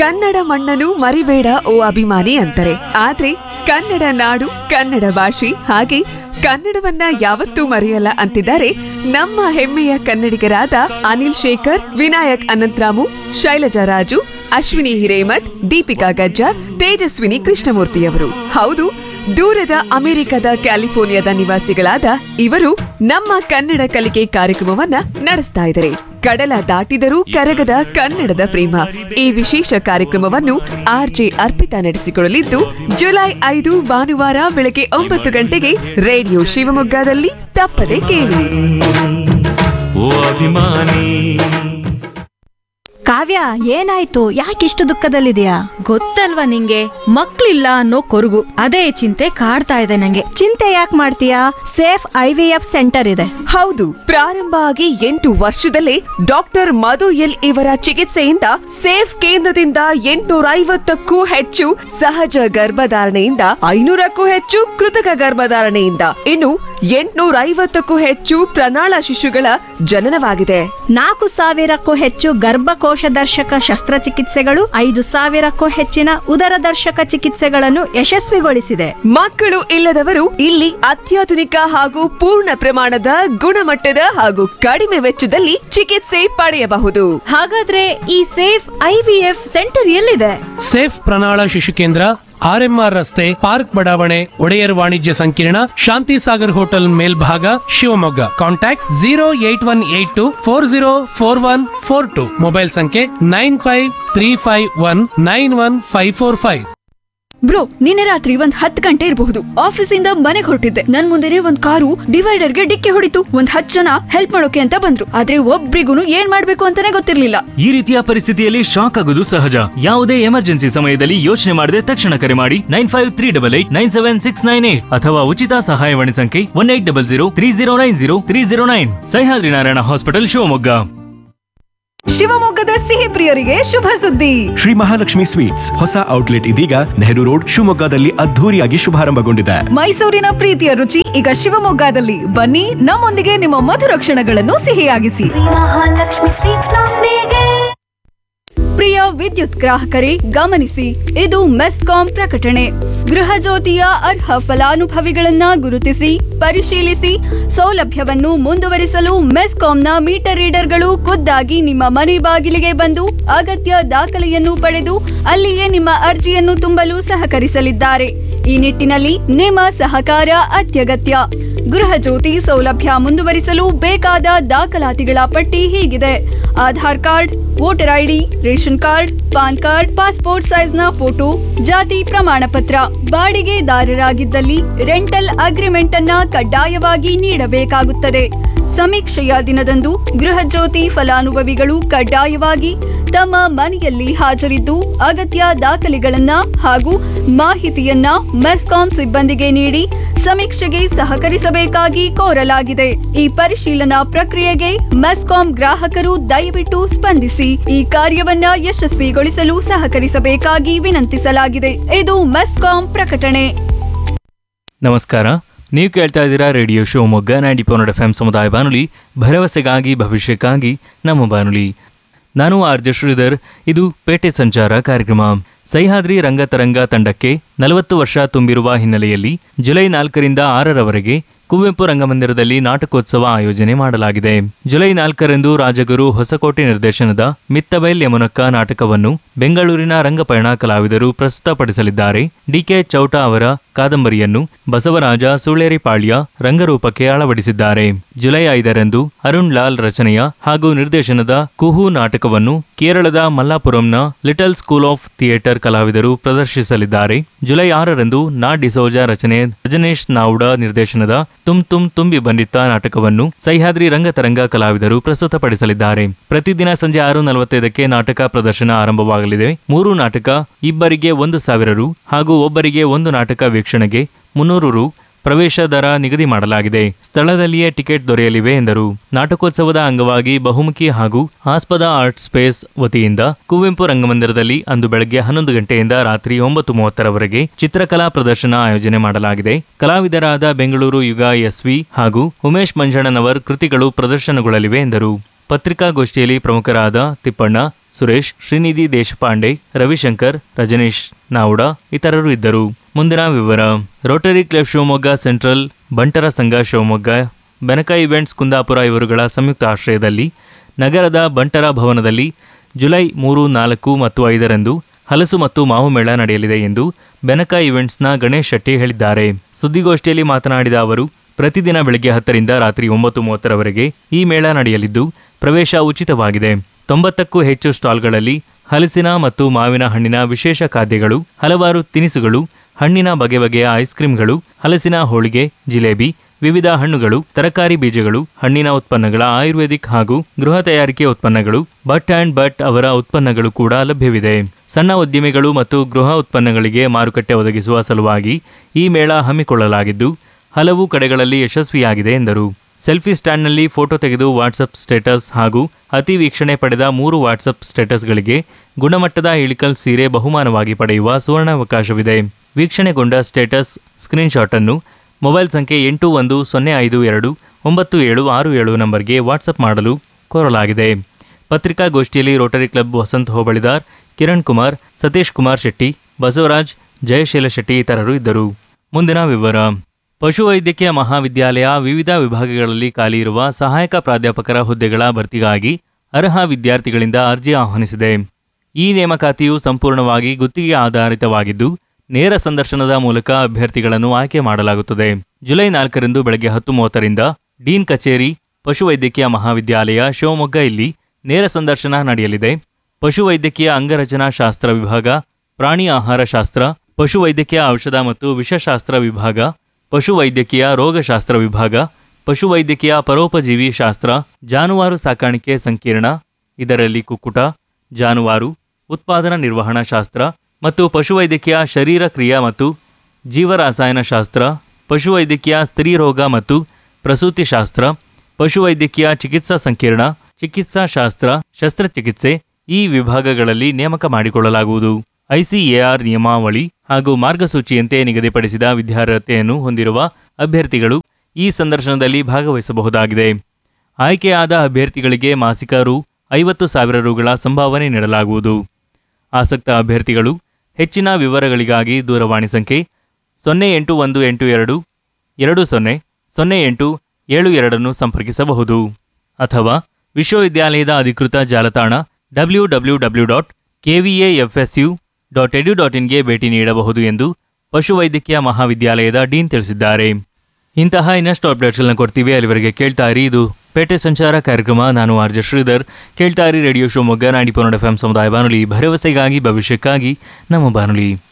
ಕನ್ನಡ ಮಣ್ಣನು ಮರಿಬೇಡ ಓ ಅಭಿಮಾನಿ ಅಂತಾರೆ ಆದ್ರೆ ಕನ್ನಡ ನಾಡು ಕನ್ನಡ ಭಾಷೆ ಹಾಗೆ ಕನ್ನಡವನ್ನ ಯಾವತ್ತೂ ಮರೆಯಲ್ಲ ಅಂತಿದ್ದಾರೆ ನಮ್ಮ ಹೆಮ್ಮೆಯ ಕನ್ನಡಿಗರಾದ ಅನಿಲ್ ಶೇಖರ್ ವಿನಾಯಕ್ ಅನಂತರಾಮು ಶೈಲಜಾ ರಾಜು ಅಶ್ವಿನಿ ಹಿರೇಮಠ್ ದೀಪಿಕಾ ಗಜ್ಜಾರ್ ತೇಜಸ್ವಿನಿ ಕೃಷ್ಣಮೂರ್ತಿಯವರು ಹೌದು ದೂರದ ಅಮೆರಿಕದ ಕ್ಯಾಲಿಫೋರ್ನಿಯಾದ ನಿವಾಸಿಗಳಾದ ಇವರು ನಮ್ಮ ಕನ್ನಡ ಕಲಿಕೆ ಕಾರ್ಯಕ್ರಮವನ್ನ ನಡೆಸ್ತಾ ಇದ್ದಾರೆ ಕಡಲ ದಾಟಿದರೂ ಕರಗದ ಕನ್ನಡದ ಪ್ರೇಮ ಈ ವಿಶೇಷ ಕಾರ್ಯಕ್ರಮವನ್ನು ಆರ್ಜೆ ಅರ್ಪಿತಾ ನಡೆಸಿಕೊಳ್ಳಲಿದ್ದು ಜುಲೈ ಐದು ಭಾನುವಾರ ಬೆಳಗ್ಗೆ ಒಂಬತ್ತು ಗಂಟೆಗೆ ರೇಡಿಯೋ ಶಿವಮೊಗ್ಗದಲ್ಲಿ ತಪ್ಪದೆ ಕೇಳಿ ಓ ಅಭಿಮಾನಿ ಕಾವ್ಯ ಏನಾಯ್ತು ಯಾಕಿಷ್ಟು ದುಃಖದಲ್ಲಿದೆಯಾ ಗೊತ್ತಲ್ವಾ ನಿಂಗೆ ಮಕ್ಳಿಲ್ಲ ಅನ್ನೋ ಕೊರಗು ಅದೇ ಚಿಂತೆ ಕಾಡ್ತಾ ಇದೆ ನಂಗೆ ಚಿಂತೆ ಯಾಕೆ ಮಾಡ್ತೀಯಾ safe I V F centre ಇದೆ ಹೌದು ಪ್ರಾರಂಭ ಆಗಿ ಎಂಟು ವರ್ಷದಲ್ಲೇ ಡಾಕ್ಟರ್ ಮಧು ಎಲ್ ಇವರ ಚಿಕಿತ್ಸೆಯಿಂದ ಸೇಫ್ ಕೇಂದ್ರದಿಂದ ಎಂಟುನೂರ ಐವತ್ತಕ್ಕೂ ಹೆಚ್ಚು ಸಹಜ ಗರ್ಭಧಾರಣೆಯಿಂದ ಐನೂರಕ್ಕೂ ಹೆಚ್ಚು ಕೃತಕ ಗರ್ಭಧಾರಣೆಯಿಂದ ಇನ್ನು ಎಂಟುನೂರ ಐವತ್ತಕ್ಕೂ ಹೆಚ್ಚು ಪ್ರಣಾಳ ಶಿಶುಗಳ ಜನನವಾಗಿದೆ ನಾಲ್ಕು ಸಾವಿರಕ್ಕೂ ಹೆಚ್ಚು ಗರ್ಭಕೋಶ ದರ್ಶಕ ಶಸ್ತ್ರಚಿಕಿತ್ಸೆಗಳು ಐದು ಸಾವಿರಕ್ಕೂ ಹೆಚ್ಚಿನ ಉದರ ದರ್ಶಕ ಚಿಕಿತ್ಸೆಗಳನ್ನು ಯಶಸ್ವಿಗೊಳಿಸಿದೆ ಮಕ್ಕಳು ಇಲ್ಲದವರು ಇಲ್ಲಿ ಅತ್ಯಾಧುನಿಕ ಹಾಗೂ ಪೂರ್ಣ ಪ್ರಮಾಣದ ಗುಣಮಟ್ಟದ ಹಾಗೂ ಕಡಿಮೆ ವೆಚ್ಚದಲ್ಲಿ ಚಿಕಿತ್ಸೆ ಪಡೆಯಬಹುದು ಹಾಗಾದ್ರೆ ಈ safe I V F centre ಎಲ್ಲಿದೆ ಸೇಫ್ ಪ್ರಣಾಳ ಶಿಶು ಕೇಂದ್ರ ಆರ್ಎಂಆರ್ ರಸ್ತೆ ಪಾರ್ಕ್ ಬಡಾವಣೆ ಒಡೆಯರ್ ವಾಣಿಜ್ಯ ಸಂಕೀರ್ಣ ಶಾಂತಿ ಸಾಗರ್ ಹೋಟೆಲ್ ಮೇಲ್ಭಾಗ Shivamogga contact zero eight one eight two four zero four one four two mobile ಸಂಖ್ಯೆ nine five three five one nine one five four five bro ನಿನ್ನೆ ರಾತ್ರಿ ಒಂದ್ ಹತ್ತು ಗಂಟೆ ಇರಬಹುದು ಆಫೀಸಿಂದ ಮನೆಗೆ ಹೊರಟಿದ್ದೆ ನನ್ ಮುಂದೆನೆ ಒಂದ್ ಕಾರು ಡಿವೈಡರ್ಗೆ ಡಿಕ್ಕಿ ಹೊಡಿತು ಒಂದ್ ಹತ್ತು ಜನ ಹೆಲ್ಪ್ ಮಾಡೋಕೆ ಅಂತ ಬಂದ್ರು ಆದ್ರೆ ಒಬ್ರಿಗೂ ಏನ್ ಮಾಡ್ಬೇಕು ಅಂತಾನೆ ಗೊತ್ತಿರ್ಲಿಲ್ಲ ಈ ರೀತಿಯ ಪರಿಸ್ಥಿತಿಯಲ್ಲಿ ಶಾಕ್ ಆಗೋದು ಸಹಜ ಯಾವುದೇ ಎಮರ್ಜೆನ್ಸಿ ಸಮಯದಲ್ಲಿ ಯೋಚನೆ ಮಾಡದೆ ತಕ್ಷಣ ಕರೆ ಮಾಡಿ nine five three double eight nine seven six nine eight ಅಥವಾ ಉಚಿತ ಸಹಾಯವಾಣಿ ಸಂಖ್ಯೆ one eight double zero three zero nine zero three zero nine Sahyadri Narayana hospital Shivamogga ಶಿವಮೊಗ್ಗದ ಸಿಹಿ ಪ್ರಿಯರಿಗೆ ಶುಭ ಸುದ್ದಿ ಶ್ರೀ ಮಹಾಲಕ್ಷ್ಮಿ ಸ್ವೀಟ್ಸ್ ಹೊಸ ಔಟ್ಲೆಟ್ ಇದೀಗ ನೆಹರು ರೋಡ್ ಶಿವಮೊಗ್ಗದಲ್ಲಿ ಅದ್ಧೂರಿಯಾಗಿ ಶುಭಾರಂಭಗೊಂಡಿದೆ ಮೈಸೂರಿನ ಪ್ರೀತಿಯ ರುಚಿ ಈಗ ಶಿವಮೊಗ್ಗದಲ್ಲಿ ಬನ್ನಿ ನಮ್ಮೊಂದಿಗೆ ನಿಮ್ಮ ಮಧುರ ಕ್ಷಣಗಳನ್ನು ಸಿಹಿಯಾಗಿಸಿ ಮಹಾಲಕ್ಷ್ಮಿ ಸ್ವೀಟ್ಸ್ ನೊಂದಿಗೆ ಪ್ರಿಯ ವಿದ್ಯುತ್ ಗ್ರಾಹಕರೇ ಗಮನಿಸಿ ಇದು ಮೆಸ್ಕಾಂ ಪ್ರಕಟಣೆ ಗೃಹ ಜ್ಯೋತಿಯ ಅರ್ಹ ಫಲಾನುಭವಿಗಳನ್ನ ಗುರುತಿಸಿ ಪರಿಶೀಲಿಸಿ ಸೌಲಭ್ಯವನ್ನು ಮುಂದುವರಿಸಲು ಮೆಸ್ಕಾಂನ ಮೀಟರ್ ರೀಡರ್ಗಳು ಖುದ್ದಾಗಿ ನಿಮ್ಮ ಮನೆ ಬಾಗಿಲಿಗೆ ಬಂದು ಅಗತ್ಯ ದಾಖಲೆಯನ್ನು ಪಡೆದು ಅಲ್ಲಿಯೇ ನಿಮ್ಮ ಅರ್ಜಿಯನ್ನು ತುಂಬಲು ಸಹಕರಿಸಲಿದ್ದಾರೆ ಈ ನಿಟ್ಟಿನಲ್ಲಿ ನಿಮ್ಮ ಸಹಕಾರ ಅತ್ಯಗತ್ಯ ಗೃಹ ಜ್ಯೋತಿ ಸೌಲಭ್ಯ ಮುಂದುವರಿಸಲು ಬೇಕಾದ ದಾಖಲಾತಿಗಳ ಪಟ್ಟಿ ಹೀಗಿದೆ Aadhaar card voter ID ration card PAN card passport ಸೈಜ್ನ ಫೋಟೋ ಜಾತಿ ಪ್ರಮಾಣ ಪತ್ರ ಬಾಡಿಗೆದಾರರಾಗಿದ್ದಲ್ಲಿ ರೆಂಟಲ್ ಅಗ್ರಿಮೆಂಟ್ ಅನ್ನ ಕಡ್ಡಾಯವಾಗಿ ನೀಡಬೇಕಾಗುತ್ತದೆ ಸಮೀಕ್ಷೆಯ ದಿನದಂದು ಗೃಹ ಜ್ಯೋತಿ ಫಲಾನುಭವಿಗಳು ಕಡ್ಡಾಯವಾಗಿ ತಮ್ಮ ಮನೆಯಲ್ಲಿ ಹಾಜರಿದ್ದು ಅಗತ್ಯ ದಾಖಲೆಗಳನ್ನ ಹಾಗೂ ಮಾಹಿತಿಯನ್ನ ಮೆಸ್ಕಾಂ ಸಿಬ್ಬಂದಿಗೆ ನೀಡಿ ಸಮೀಕ್ಷೆಗೆ ಸಹಕರಿಸಬೇಕಾಗಿ ಕೋರಲಾಗಿದೆ ಈ ಪರಿಶೀಲನಾ ಪ್ರಕ್ರಿಯೆಗೆ ಮೆಸ್ಕಾಂ ಗ್ರಾಹಕರು ದಯವಿಟ್ಟು ಸ್ಪಂದಿಸಿ ಈ ಕಾರ್ಯವನ್ನ ಯಶಸ್ವಿಗೊಳಿಸಲು ಸಹಕರಿಸಬೇಕಾಗಿ ವಿನಂತಿಸಲಾಗಿದೆ ಇದು ಮೆಸ್ಕಾಂ ಪ್ರಕಟಣೆ ನಮಸ್ಕಾರ ನೀವು ಕೇಳ್ತಾ ಇದ್ದೀರಾ radio Shivamogga ninety point eight F M ಸಮುದಾಯ ಬಾನುಲಿ ಭರವಸೆಗಾಗಿ ಭವಿಷ್ಯಕ್ಕಾಗಿ ನಮ್ಮ ಬಾನುಲಿ ನಾನು ಆರ್ ಜೆ ಶ್ರೀಧರ್ ಇದು ಪೇಟೆ ಸಂಚಾರ ಕಾರ್ಯಕ್ರಮ ಸಹ್ಯಾದ್ರಿ ರಂಗತರಂಗ ತಂಡಕ್ಕೆ ನಲವತ್ತು ವರ್ಷ ತುಂಬಿರುವ ಹಿನ್ನೆಲೆಯಲ್ಲಿ ಜುಲೈ ನಾಲ್ಕರಿಂದ ಆರರವರೆಗೆ ಕುವೆಂಪು ರಂಗಮಂದಿರದಲ್ಲಿ ನಾಟಕೋತ್ಸವ ಆಯೋಜನೆ ಮಾಡಲಾಗಿದೆ ಜುಲೈ ನಾಲ್ಕರಂದು ರಾಜಗುರು ಹೊಸಕೋಟೆ ನಿರ್ದೇಶನದ ಮಿತ್ತಬೈಲ್ ಯಮುನಕ್ಕ ನಾಟಕವನ್ನು ಬೆಂಗಳೂರಿನ ರಂಗಪಯಣ ಕಲಾವಿದರು ಪ್ರಸ್ತುತಪಡಿಸಲಿದ್ದಾರೆ ಡಿಕೆ ಚೌಟ ಅವರ ಕಾದಂಬರಿಯನ್ನು ಬಸವರಾಜ ಸುಳೇರಿಪಾಳ್ಯ ರಂಗರೂಪಕ್ಕೆ ಅಳವಡಿಸಿದ್ದಾರೆ ಜುಲೈ ಐದರಂದು ಅರುಣ್ ಲಾಲ್ ರಚನೆಯ ಹಾಗೂ ನಿರ್ದೇಶನದ ಕುಹು ನಾಟಕವನ್ನು ಕೇರಳದ ಮಲ್ಲಾಪುರಂನ ಲಿಟಲ್ ಸ್ಕೂಲ್ ಆಫ್ ಥಿಯೇಟರ್ ಕಲಾವಿದರು ಪ್ರದರ್ಶಿಸಲಿದ್ದಾರೆ ಜುಲೈ ಆರರಂದು ನಾ ಡಿಸೋಜ ರಚನೆ ರಜನೇಶ್ ನಾವ್ಡ ನಿರ್ದೇಶನದ ತುಮ್ ತುಮ್ ತುಂಬಿ ಬಂದಿತ್ತ ನಾಟಕವನ್ನು ಸಹ್ಯಾದ್ರಿ ರಂಗತರಂಗ ಕಲಾವಿದರು ಪ್ರಸ್ತುತಪಡಿಸಲಿದ್ದಾರೆ ಪ್ರತಿದಿನ ಸಂಜೆ ಆರು ನಲವತ್ತೈದಕ್ಕೆ ನಾಟಕ ಪ್ರದರ್ಶನ ಆರಂಭವಾಗಲಿದೆ ಮೂರು ನಾಟಕ ಇಬ್ಬರಿಗೆ ಒಂದು ಸಾವಿರ ರು ಹಾಗೂ ಒಬ್ಬರಿಗೆ ಒಂದು ನಾಟಕ ವೀಕ್ಷಣೆಗೆ ಮುನ್ನೂರು ರು ಪ್ರವೇಶ ದರ ನಿಗದಿ ಮಾಡಲಾಗಿದೆ ಸ್ಥಳದಲ್ಲಿಯೇ ಟಿಕೆಟ್ ದೊರೆಯಲಿವೆ ಎಂದರು ನಾಟಕೋತ್ಸವದ ಅಂಗವಾಗಿ ಬಹುಮುಖಿ ಹಾಗೂ ಆಸ್ಪದ ಆರ್ಟ್ ಸ್ಪೇಸ್ ವತಿಯಿಂದ ಕುವೆಂಪು ರಂಗಮಂದಿರದಲ್ಲಿ ಅಂದು ಬೆಳಗ್ಗೆ ಹನ್ನೊಂದು ಗಂಟೆಯಿಂದ ರಾತ್ರಿ ಒಂಬತ್ತು ಮೂವತ್ತರವರೆಗೆ ಚಿತ್ರಕಲಾ ಪ್ರದರ್ಶನ ಆಯೋಜನೆ ಮಾಡಲಾಗಿದೆ ಕಲಾವಿದರಾದ ಬೆಂಗಳೂರು ಯುಗ ಎಸ್ವಿ ಹಾಗೂ ಉಮೇಶ್ ಮಂಜಣ್ಣನವರ್ ಕೃತಿಗಳು ಪ್ರದರ್ಶನಗೊಳ್ಳಲಿವೆ ಎಂದರು ಪತ್ರಿಕಾಗೋಷ್ಠಿಯಲ್ಲಿ ಪ್ರಮುಖರಾದ ತಿಪ್ಪಣ್ಣ ಸುರೇಶ್ ಶ್ರೀನಿಧಿ ದೇಶಪಾಂಡೆ ರವಿಶಂಕರ್ ರಜನೀಶ್ ನಾವುಡ ಇತರರು ಇದ್ದರು ಮುಂದಿನ ವಿವರ Rotary club Shivamogga central Bantara Sangha Shivamogga Benaka events Kundapura ಇವರುಗಳ ಸಂಯುಕ್ತ ಆಶ್ರಯದಲ್ಲಿ ನಗರದ ಬಂಟರ ಭವನದಲ್ಲಿ ಜುಲೈ ಮೂರು ನಾಲ್ಕು ಮತ್ತು ಐದರಂದು ಹಲಸು ಮತ್ತು ಮಾವು ಮೇಳ ನಡೆಯಲಿದೆ ಎಂದು ಬೆನಕ ಇವೆಂಟ್ಸ್ನ ಗಣೇಶ್ ಶೆಟ್ಟಿ ಹೇಳಿದ್ದಾರೆ ಸುದ್ದಿಗೋಷ್ಠಿಯಲ್ಲಿ ಮಾತನಾಡಿದ ಅವರು ಪ್ರತಿದಿನ ಬೆಳಗ್ಗೆ ಹತ್ತರಿಂದ ರಾತ್ರಿ ಒಂಬತ್ತು ಮೂವತ್ತರವರೆಗೆ ಈ ಮೇಳ ನಡೆಯಲಿದ್ದು ಪ್ರವೇಶ ಉಚಿತವಾಗಿದೆ ತೊಂಬತ್ತಕ್ಕೂ ಹೆಚ್ಚು ಸ್ಟಾಲ್ಗಳಲ್ಲಿ ಹಲಸಿನ ಮತ್ತು ಮಾವಿನ ಹಣ್ಣಿನ ವಿಶೇಷ ಖಾದ್ಯಗಳು ಹಲವಾರು ತಿನಿಸುಗಳು ಹಣ್ಣಿನ ಬಗೆ ಬಗೆಯ ಐಸ್ ಕ್ರೀಮ್ಗಳು ಹಲಸಿನ ಹೋಳಿಗೆ ಜಿಲೇಬಿ ವಿವಿಧ ಹಣ್ಣುಗಳು ತರಕಾರಿ ಬೀಜಗಳು ಹಣ್ಣಿನ ಉತ್ಪನ್ನಗಳ ಆಯುರ್ವೇದಿಕ್ ಹಾಗೂ ಗೃಹ ತಯಾರಿಕೆ ಉತ್ಪನ್ನಗಳು ಬಟ್ ಆ್ಯಂಡ್ ಬಟ್ ಅವರ ಉತ್ಪನ್ನಗಳು ಕೂಡ ಲಭ್ಯವಿದೆ ಸಣ್ಣ ಉದ್ಯಮಿಗಳು ಮತ್ತು ಗೃಹ ಉತ್ಪನ್ನಗಳಿಗೆ ಮಾರುಕಟ್ಟೆ ಒದಗಿಸುವ ಸಲುವಾಗಿ ಈ ಮೇಳ ಹಮ್ಮಿಕೊಳ್ಳಲಾಗಿದ್ದು ಹಲವು ಕಡೆಗಳಲ್ಲಿ ಯಶಸ್ವಿಯಾಗಿದೆ ಎಂದರು ಸೆಲ್ಫಿ ಸ್ಟ್ಯಾಂಡ್ನಲ್ಲಿ ಫೋಟೋ ತೆಗೆದು ವಾಟ್ಸಪ್ ಸ್ಟೇಟಸ್ ಹಾಗೂ ಅತಿ ವೀಕ್ಷಣೆ ಪಡೆದ ಮೂರು ವಾಟ್ಸಪ್ ಸ್ಟೇಟಸ್ಗಳಿಗೆ ಗುಣಮಟ್ಟದ ಇಳಿಕಲ್ ಸೀರೆ ಬಹುಮಾನವಾಗಿ ಪಡೆಯುವ ಸುವರ್ಣಾವಕಾಶವಿದೆ ವೀಕ್ಷಣೆಗೊಂಡ ಸ್ಟೇಟಸ್ ಸ್ಕ್ರೀನ್ಶಾಟ್ ಅನ್ನು ಮೊಬೈಲ್ ಸಂಖ್ಯೆ ಎಂಟು ಒಂದು ಸೊನ್ನೆ ಐದು ಎರಡು ಒಂಬತ್ತು ಏಳು ಆರು ಏಳು ನಂಬರ್ಗೆ ವಾಟ್ಸಪ್ ಮಾಡಲು ಕೋರಲಾಗಿದೆ ಪತ್ರಿಕಾಗೋಷ್ಠಿಯಲ್ಲಿ ರೋಟರಿ ಕ್ಲಬ್ ವಸಂತ್ ಹೋಬಳಿದಾರ್ ಕಿರಣ್ ಕುಮಾರ್ ಸತೀಶ್ ಕುಮಾರ್ ಶೆಟ್ಟಿ ಬಸವರಾಜ್ ಜಯಶೀಲ ಶೆಟ್ಟಿ ಇತರರು ಇದ್ದರು ಮುಂದಿನ ವಿವರ ಪಶುವೈದ್ಯಕೀಯ ಮಹಾವಿದ್ಯಾಲಯ ವಿವಿಧ ವಿಭಾಗಗಳಲ್ಲಿ ಖಾಲಿ ಇರುವ ಸಹಾಯಕ ಪ್ರಾಧ್ಯಾಪಕರ ಹುದ್ದೆಗಳ ಭರ್ತಿಗಾಗಿ ಅರ್ಹ ವಿದ್ಯಾರ್ಥಿಗಳಿಂದ ಅರ್ಜಿ ಆಹ್ವಾನಿಸಿದೆ ಈ ನೇಮಕಾತಿಯು ಸಂಪೂರ್ಣವಾಗಿ ಗುತ್ತಿಗೆ ಆಧಾರಿತವಾಗಿದ್ದು ನೇರ ಸಂದರ್ಶನದ ಮೂಲಕ ಅಭ್ಯರ್ಥಿಗಳನ್ನು ಆಯ್ಕೆ ಮಾಡಲಾಗುತ್ತದೆ ಜುಲೈ ನಾಲ್ಕರಂದು ಬೆಳಗ್ಗೆ ಹತ್ತು ಮೂವತ್ತರಿಂದ ಡೀನ್ ಕಚೇರಿ ಪಶುವೈದ್ಯಕೀಯ ಮಹಾವಿದ್ಯಾಲಯ ಶಿವಮೊಗ್ಗ ಇಲ್ಲಿ ನೇರ ಸಂದರ್ಶನ ನಡೆಯಲಿದೆ ಪಶುವೈದ್ಯಕೀಯ ಅಂಗರಚನಾ ಶಾಸ್ತ್ರ ವಿಭಾಗ ಪ್ರಾಣಿ ಆಹಾರ ಶಾಸ್ತ್ರ ಪಶುವೈದ್ಯಕೀಯ ಔಷಧ ಮತ್ತು ವಿಷಶಾಸ್ತ್ರ ವಿಭಾಗ ಪಶುವೈದ್ಯಕೀಯ ರೋಗಶಾಸ್ತ್ರ ವಿಭಾಗ ಪಶುವೈದ್ಯಕೀಯ ಪರೋಪಜೀವಿ ಶಾಸ್ತ್ರ ಜಾನುವಾರು ಸಾಕಾಣಿಕೆ ಸಂಕೀರ್ಣ ಇದರಲ್ಲಿ ಕುಕ್ಕುಟ ಜಾನುವಾರು ಉತ್ಪಾದನಾ ನಿರ್ವಹಣಾ ಶಾಸ್ತ್ರ ಮತ್ತು ಪಶುವೈದ್ಯಕೀಯ ಶರೀರ ಕ್ರಿಯಾ ಮತ್ತು ಜೀವರಾಸಾಯನಶಾಸ್ತ್ರ ಪಶುವೈದ್ಯಕೀಯ ಸ್ತ್ರೀರೋಗ ಮತ್ತು ಪ್ರಸೂತಿ ಶಾಸ್ತ್ರ ಪಶುವೈದ್ಯಕೀಯ ಚಿಕಿತ್ಸಾ ಸಂಕೀರ್ಣ ಚಿಕಿತ್ಸಾ ಶಾಸ್ತ್ರ ಶಸ್ತ್ರಚಿಕಿತ್ಸೆ ಈ ವಿಭಾಗಗಳಲ್ಲಿ ನೇಮಕ ಮಾಡಿಕೊಳ್ಳಲಾಗುವುದು ಐಸಿಎಆರ್ ನಿಯಮಾವಳಿ ಹಾಗೂ ಮಾರ್ಗಸೂಚಿಯಂತೆ ನಿಗದಿಪಡಿಸಿದ ವಿದ್ಯಾರ್ಹತೆಯನ್ನು ಹೊಂದಿರುವ ಅಭ್ಯರ್ಥಿಗಳು ಈ ಸಂದರ್ಶನದಲ್ಲಿ ಭಾಗವಹಿಸಬಹುದಾಗಿದೆ ಆಯ್ಕೆಯಾದ ಅಭ್ಯರ್ಥಿಗಳಿಗೆ ಮಾಸಿಕ ರು ಐವತ್ತು ಸಾವಿರ ರುಗಳ ಸಂಭಾವನೆ ನೀಡಲಾಗುವುದು ಆಸಕ್ತ ಅಭ್ಯರ್ಥಿಗಳು ಹೆಚ್ಚಿನ ವಿವರಗಳಿಗಾಗಿ ದೂರವಾಣಿ ಸಂಖ್ಯೆ ಸೊನ್ನೆ ಎಂಟು ಒಂದು ಎಂಟು ಎರಡು ಎರಡು ಸೊನ್ನೆ ಸೊನ್ನೆ ಎಂಟು ಏಳು ಎರಡನ್ನು ಸಂಪರ್ಕಿಸಬಹುದು ಅಥವಾ ವಿಶ್ವವಿದ್ಯಾಲಯದ ಅಧಿಕೃತ ಜಾಲತಾಣ W W W dot KVAFSU dot edu dot ಇನ್ಗೆ ಭೇಟಿ ನೀಡಬಹುದು ಎಂದು ಪಶುವೈದ್ಯಕೀಯ ಮಹಾವಿದ್ಯಾಲಯದ ಡೀನ್ ತಿಳಿಸಿದ್ದಾರೆ ಇಂತಹ ಇನ್ನಷ್ಟು ಅಪ್ಡೇಟ್ಸ್ಗಳನ್ನ ಕೊಡ್ತೀವಿ ಅಲ್ಲಿವರೆಗೆ ಕೇಳ್ತಾ ಇರಿ ಇದು ಪೇಟೆ ಸಂಚಾರ ಕಾರ್ಯಕ್ರಮ ನಾನು ಆರ್ ಜೆ ಶ್ರೀಧರ್ ಕೇಳ್ತಾ ಇರಿ ರೇಡಿಯೋ ಶಿವಮೊಗ್ಗ ನಾಡಿ ಪನ್ನಡ ಎಫ್ ಎಂ ಸಮುದಾಯ ಬಾನುಲಿ ಭರವಸೆಗಾಗಿ ಭವಿಷ್ಯಕ್ಕಾಗಿ ನಮ್ಮ ಬಾನುಲಿ